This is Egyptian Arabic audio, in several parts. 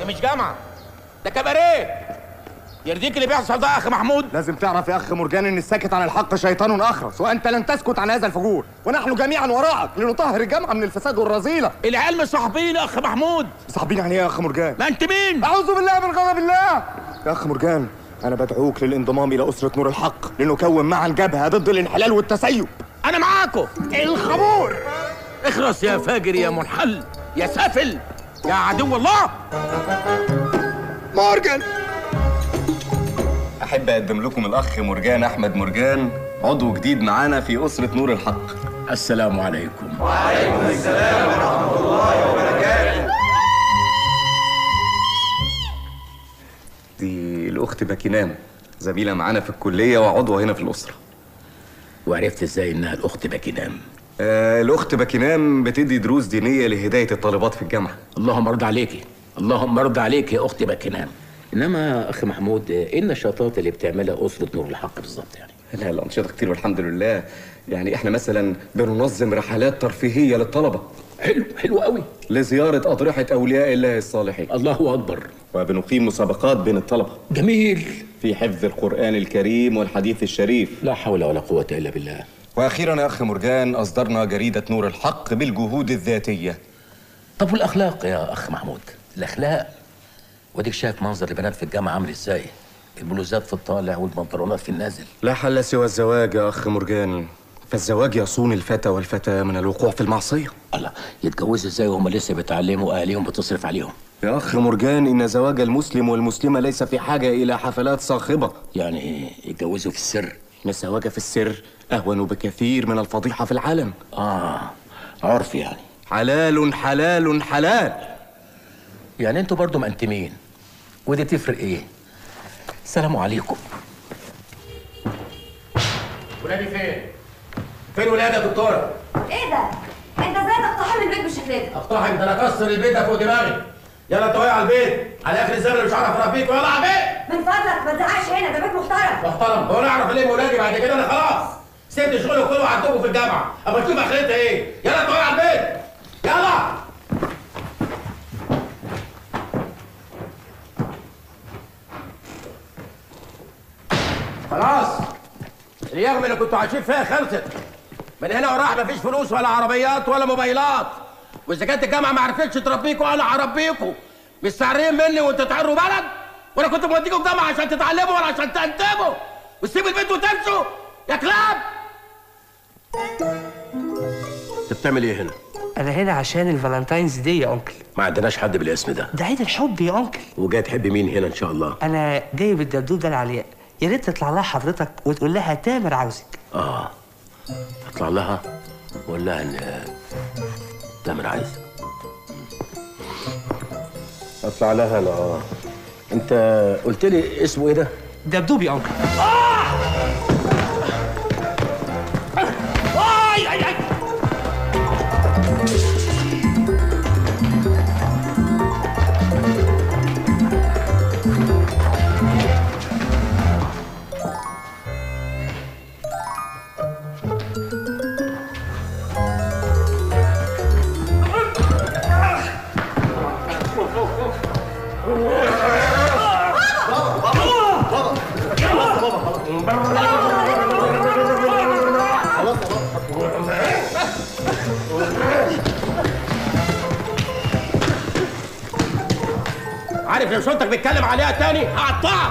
دي مش جامعه ده كباريه يرضيك اللي بيحصل ده يا اخ محمود لازم تعرف يا اخ مرجان ان الساكت عن الحق شيطان اخرس وانت لن تسكت عن هذا الفجور ونحن جميعا وراءك لنطهر الجامعه من الفساد والرذيله العيال مصاحبين يا اخ محمود صاحبين يعني ايه يا اخ مرجان ما انت مين اعوذ بالله من غضب الله يا اخ مرجان انا بدعوك للانضمام الى اسره نور الحق لنكون معا جبهه ضد الانحلال والتسيب انا معاكم الخمور اخرس يا فاجر يا منحل يا سافل يا عدو الله مورجان احب اقدم لكم الاخ مرجان احمد مرجان عضو جديد معانا في اسره نور الحق السلام عليكم دي الاخت باكينام زميله معانا في الكليه وعضوه هنا في الاسره وعرفت ازاي انها الاخت باكينام آه الاخت باكينام بتدي دروس دينيه لهدايه الطالبات في الجامعه اللهم ارضى عليكي اللهم ارضى عليك يا اختي باكينام انما اخ محمود ايه النشاطات اللي بتعملها اسره نور الحق بالظبط يعني لا الانشطه كتير والحمد لله يعني احنا مثلا بننظم رحلات ترفيهيه للطلبه حلو حلو قوي لزياره اضرحه اولياء الله الصالحين الله اكبر وبنقيم مسابقات بين الطلبه جميل في حفظ القران الكريم والحديث الشريف لا حول ولا قوه الا بالله واخيرا يا اخ مرجان اصدرنا جريده نور الحق بالجهود الذاتيه طب والاخلاق يا اخ محمود الاخلاق وديك شايف منظر البنات في الجامعه عامل ازاي البلوزات في الطالع والبنطلونات في النازل لا حل سوى الزواج يا اخ مرجان فالزواج يصون الفتى والفتاه من الوقوع في المعصيه الله يتجوزوا ازاي وهم لسه بيتعلموا اهاليهم بتصرف عليهم يا اخ مرجان ان زواج المسلم والمسلمه ليس في حاجه الى حفلات صاخبه يعني يتجوزوا في السر ان الزواج في السر اهون بكثير من الفضيحه في العالم اه عرف يعني حلال حلال حلال يعني انتوا برضو مأنتمين ودي تفرق ايه السلام عليكم ولادي فين فين ولادي يا دكتوره ايه ده؟ انت ازاي تقتحم البيت بالشكل ده؟ اقتحم ده انا اكسر البيت ده فوق دماغي يلا انت على البيت على اخر الزمن مش هعرف اربيك يلا على البيت من فضلك ما تزعقش هنا ده بيت محترم محترم هو انا اعرف الم ولادي بعد كده انا خلاص سبت شغلي كله وعدتكم في الجامعه اما تشوف اخرتها ايه يلا انت على البيت يلا خلاص اليوم اللي كنتوا عايشين فيها خلصت من هنا وراح مفيش فلوس ولا عربيات ولا موبايلات واذا كانت الجامعه ما عرفتش تربيكوا انا هربيكوا مستعرين مني وانتوا تعروا بلد وانا كنت موديكوا الجامعه عشان تتعلموا ولا عشان تنتبهوا وتسيبوا البيت وتمشوا يا كلاب انت بتعمل ايه هنا؟ انا هنا عشان الفالنتاينز دي يا انكل ما عندناش حد بالاسم ده ده عيد الحب يا انكل وجاي تحب مين هنا ان شاء الله؟ انا جايب الدبدوب ده العلياء يا ريت تطلع لها حضرتك وتقول لها تامر عاوزك اه اطلع لها ولا لها ان تامر عايز اطلع لها انا اه انت قلت لي اسمه ايه ده؟ دبدوب يا انكل اي اي اي عارف لو صوتك بيتكلم عليها تاني هقطعك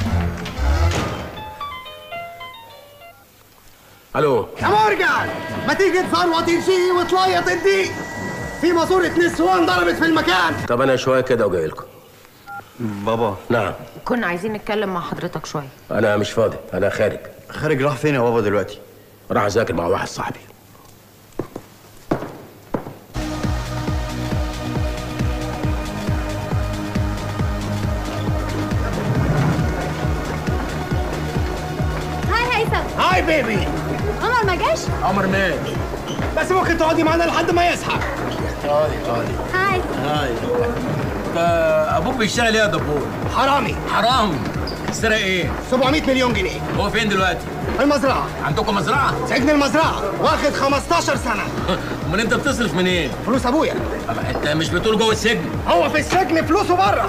الو يا مرجان ما تيجي تفروط شي وتليط الديك في ماسورة نسوان ضربت في المكان طب انا شويه كده وجاي لكم بابا نعم كنا عايزين نتكلم مع حضرتك شويه انا مش فاضي انا خارج خارج راح فين يا بابا دلوقتي راح اذاكر مع واحد صاحبي هاي هيثم هاي بيبي عمر ما جاش عمر مات بس ممكن تقعدي معانا لحد ما يصحى هاي ابوك بيشتغل ايه يا دبور حرامي حرام سرق ايه 700 مليون جنيه هو فين دلوقتي المزرعه عندكم مزرعه سجن المزرعه واخد 15 سنه امال انت بتصرف منين فلوس ابويا أما انت مش بتقول جوه السجن هو في السجن فلوسه بره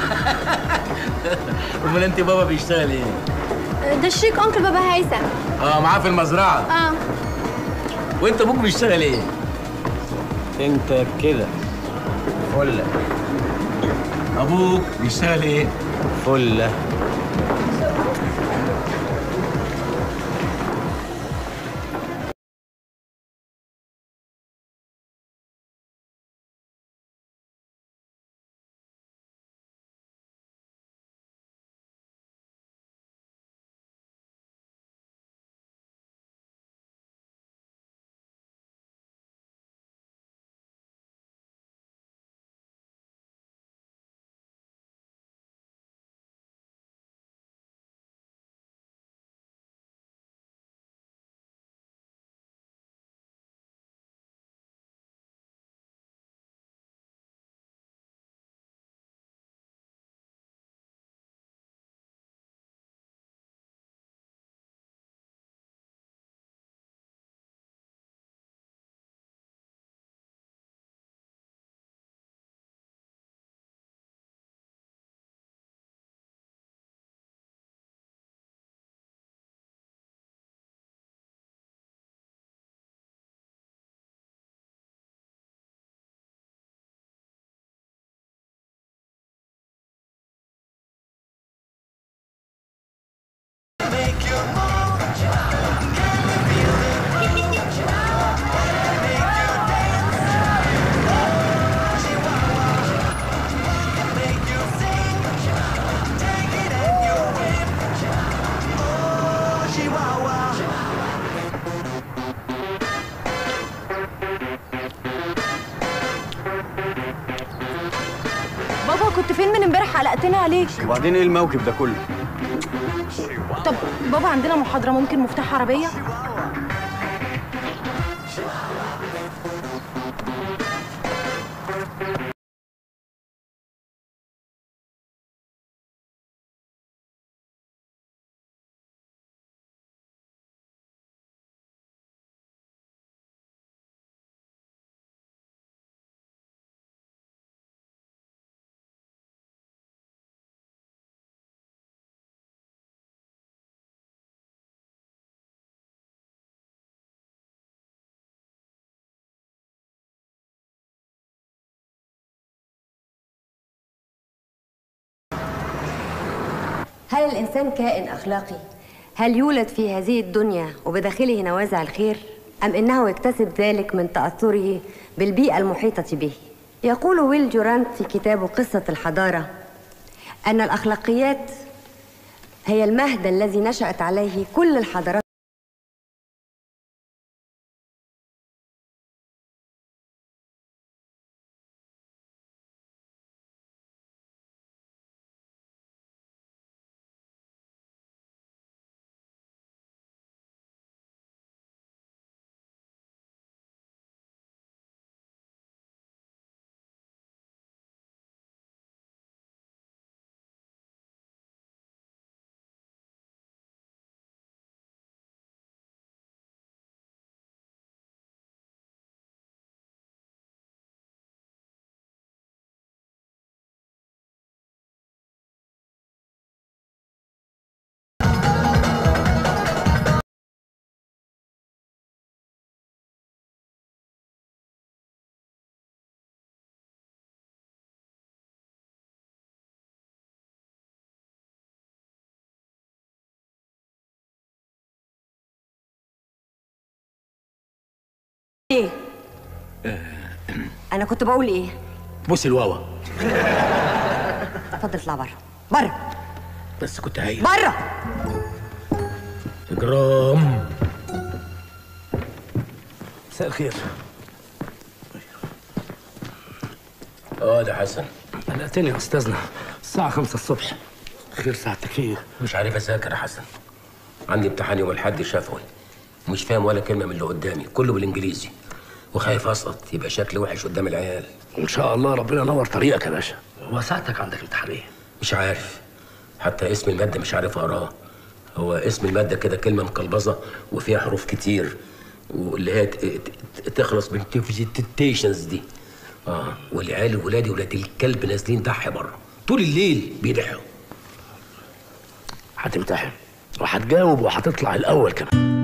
امال انت بابا بيشتغل ايه ده الشيك انكل بابا هيثم اه معاه في المزرعه اه وانت ابوك بيشتغل ايه انت كده فله ابوك بيشتغل ايه فله بابا كنت فين من امبارح قلقتنا عليك وبعدين ايه الموكب ده كله طب بابا عندنا محاضرة ممكن مفتاح عربية هل الإنسان كائن أخلاقي؟ هل يولد في هذه الدنيا وبداخله نوازع الخير؟ أم إنه يكتسب ذلك من تأثره بالبيئة المحيطة به؟ يقول ويل جورانت في كتابه قصة الحضارة أن الأخلاقيات هي المهد الذي نشأت عليه كل الحضارات إيه؟ أنا كنت بقول إيه؟ بصي الواوا اتفضل اطلع بره بره بس كنت هايل بره جرام مساء الخير اه ده حسن قلقتني يا استاذنا الساعة خمسة الصبح خير ساعتك ايه؟ مش عارف اذاكر يا حسن عندي امتحان يوم الاحد شفوي مش فاهم ولا كلمه من اللي قدامي كله بالانجليزي وخايف اسقط يبقى شكلي وحش قدام العيال ان شاء الله ربنا ينور طريقك يا باشا هو ساعتك عندك امتحان ايه؟ مش عارف حتى اسم المادة مش عارف اقراه هو اسم المادة كده كلمة مقلبظة وفيها حروف كتير واللي هي ت- ت- تخلص من تيشنز دي اه والعيال ولادي ولاد الكلب نازلين ضحي بره طول الليل بيضحوا هتمتحن وهتجاوب وهتطلع الاول كمان